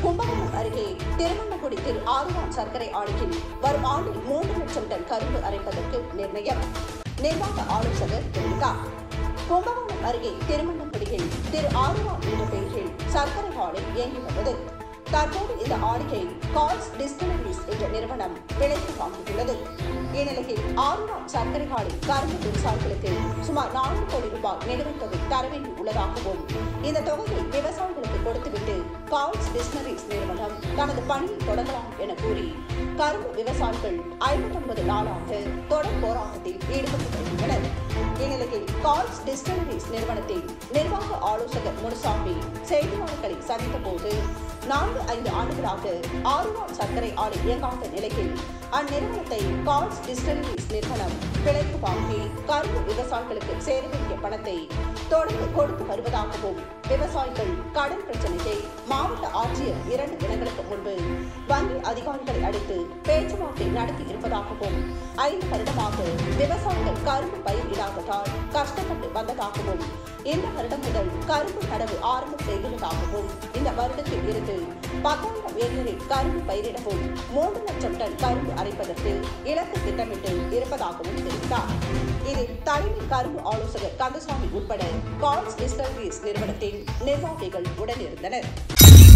கும்பகோணம் அருகே திருமணக்குடி திரு ஆறுவான் சர்க்கரை ஆலையில் வரும் ஆண்டில் மூன்று லட்சம் டன் கரும்பு அரைப்பதற்கு நிர்ணயம் நிர்வாக ஆலோசகர் தெரிவித்தார் கும்பகோணம் அருகே திருமணக்குடியில் திரு ஆறுவான் என்ற பெயரில் சர்க்கரை ஆலை இயங்கி வந்தது தற்போது இந்த ஆலையை கால்ஸ் டிஸ்டிலரிஸ் என்ற நிறுவனம் விலைக்கு வாங்கியுள்ளது இந்நிலையில் ஆறுவான் சர்க்கரை ஆலை கரும்பு விவசாயிகளுக்கு சுமார் நான்கு கோடி ரூபாய் நிலுவைத் தொகை தர வேண்டி உள்ளதாகவும் இந்த தொகையை விவசாயிகளுக்கு கொடுத்துவிட்டு கால்ஸ் டிஸ்டிலரிஸ் நிறுவனம் தனது பணியை தொடங்கலாம் என கூறி கரும்பு விவசாயிகள் ஐம்பத்தொன்பது நாளாக தொடர் போராட்டத்தில் ஈடுபட்டு வருகின்றனர் இந்நிலையில் கால்ஸ் டிஸ்டிலரிஸ் நிறுவனத்தின் நிர்வாக ஆலோசகர் முனுசாமி செய்தியாளர்களை சந்தித்த போது நான்கு ஐந்து ஆண்டுகளாக ஆறுவான் சர்க்கரை ஆலை இயங்காத நிலையில் அந்நிறுவனத்தை கால்ஸ் டிஸ்டிலரிஸ் நிறுவனம் விலைக்கு வாங்கி கரும்பு விவசாயிகளுக்கு சேர வேண்டிய பணத்தை தொடர்ந்து கொடுத்து வருவதாகவும் விவசாயிகள் கடன் பிரச்சனையை மாவட்ட ஆட்சியர் இரண்டு தினங்களுக்கு முன்பு வங்கி அதிகாரிகளை அழைத்து பேச்சுவார்த்தை நடத்தி இருப்பதாகவும் ஐந்து வருடமாக விவசாயிகள் கரும்பு பயிரிடாததால் கஷ்டப்பட்டு வந்ததாகவும் இந்த வருடம் முதல் கரும்பு நடவு ஆரம்பம் செய்துள்ளதாகவும் இந்த வருடத்தில் இருந்து பத்தாயிரம் ஏக்கரில் கரும்பு பயிரிடவும் மூன்று லட்சம் டன் கரும்பு அரைப்பதற்கு இலக்கு திட்டமிட்டு இருப்பதாகவும் தெரிவித்தார் இதில் தலைமை கரும்பு ஆலோசகர் கந்தசாமி உட்பட கால்ஸ் டிஸ்டர்பீஸ் நிறுவனத்தின் நிர்வாகிகள் உடனிருந்தனர்